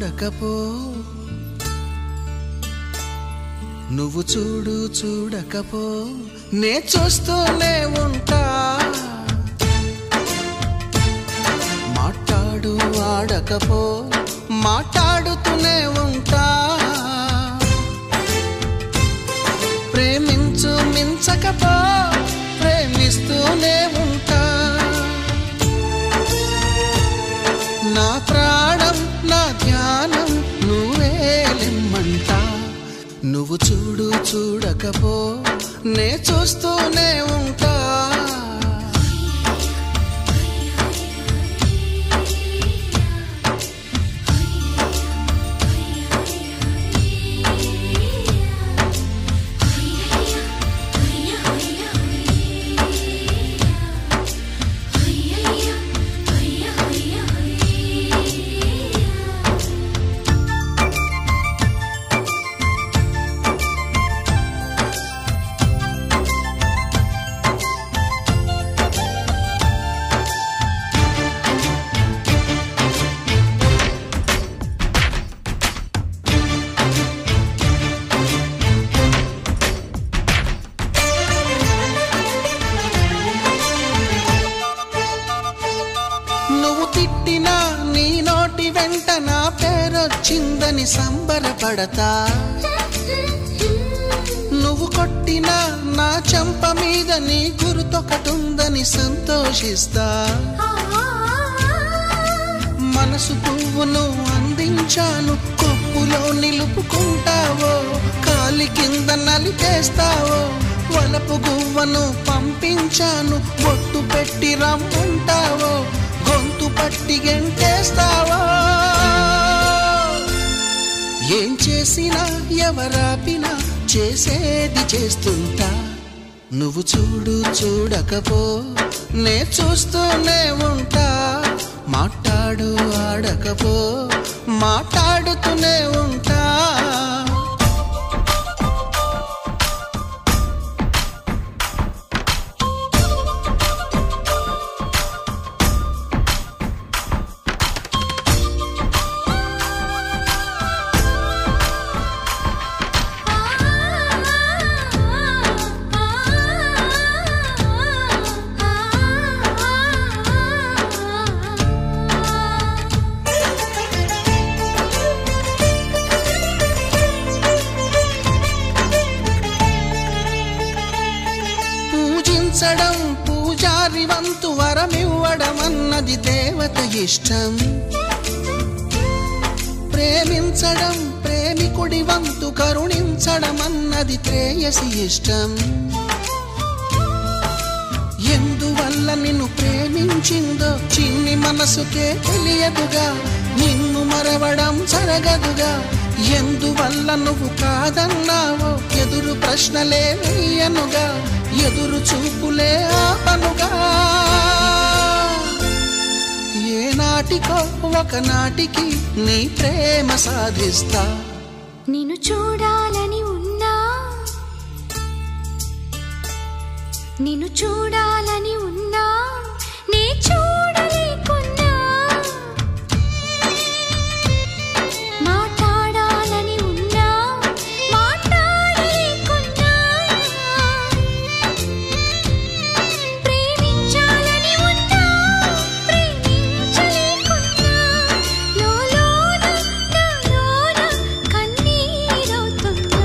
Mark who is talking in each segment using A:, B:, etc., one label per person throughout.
A: చూడకపో నువ్వు చూడు చూడకపో నే చూస్తూనే ఉంటా మాట్లాడు ఆడకపో మాట్లాడుతూనే ఉంటా ప్రేమించు మించకపో ప్రేమిస్తూనే ఉంటా నా ప్రాణం నా ధ్యానం నువ్వేలిమ్మంటా నువ్వు చూడు చూడకపో నే చూస్తూనే ఉంటా నువ్వు తిట్టినా నీ నోటి వెంట నా పేరొచ్చిందని సంబరపడతా నువ్వు కొట్టినా నా చెంప మీద నీ గురుతొకటుందని సంతోషిస్తా మనసు పువ్వును అందించాను కొప్పులో నిలుపుకుంటావో కాలి కింద నలిపేస్తావో వలపు గువ్వను పంపించాను బొట్టు పెట్టి రమ్ముంటావో గొంతు పట్టి గెంటేస్తావో ఏం చేసినా ఎవరాపినా చేసేది చేస్తుంటా నువ్వు చూడు చూడకపో నే చూస్తూనే ఉంటా మాట్లాడు ఆడకపో మాట్లాడుతూనే ఉంటా పూజించడం పూజారి వంతు వరమివ్వడం అన్నది దేవత ఇష్టం ప్రేమించడం ప్రేమికుడి వంతు కరుణించడం అన్నది ప్రేయసి ఇష్టం ఎందువల్ల నిన్ను ప్రేమించిందో చిన్ని మనసుకే తెలియదుగా నిన్ను మరవడం జరగదుగా ఎందువల్ల నువ్వు కాదన్నావో ఎదురు ప్రశ్నలే వేయనుగా ఎదురు చూపులే ఆపనుగా ఏ నాటికో ఒకనాటికి నీ ప్రేమ సాధిస్తా
B: నిన్ను చూడాలని ఉన్నా నిన్ను చూడాలని ఉన్నా నే చూడలేకున్నా మాట్లాడాలని ఉన్నా మాట్లాడలేకున్నా ప్రేమించాలని ఉన్నా ప్రేమించలేకున్నా లోలోన నాలోన కన్నీరవుతున్నా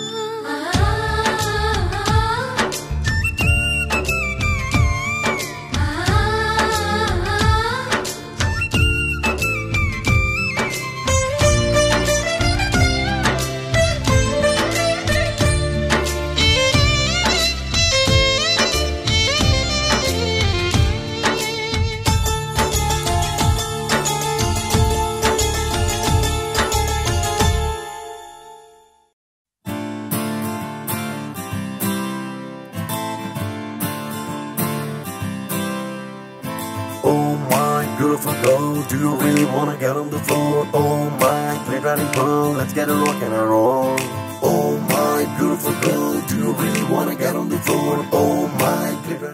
C: Oh my beautiful girl, do you really wanna get on the floor? Oh my play riding pearl, let's get a rock and a roll. Oh my beautiful girl, do you really wanna get on the floor? Oh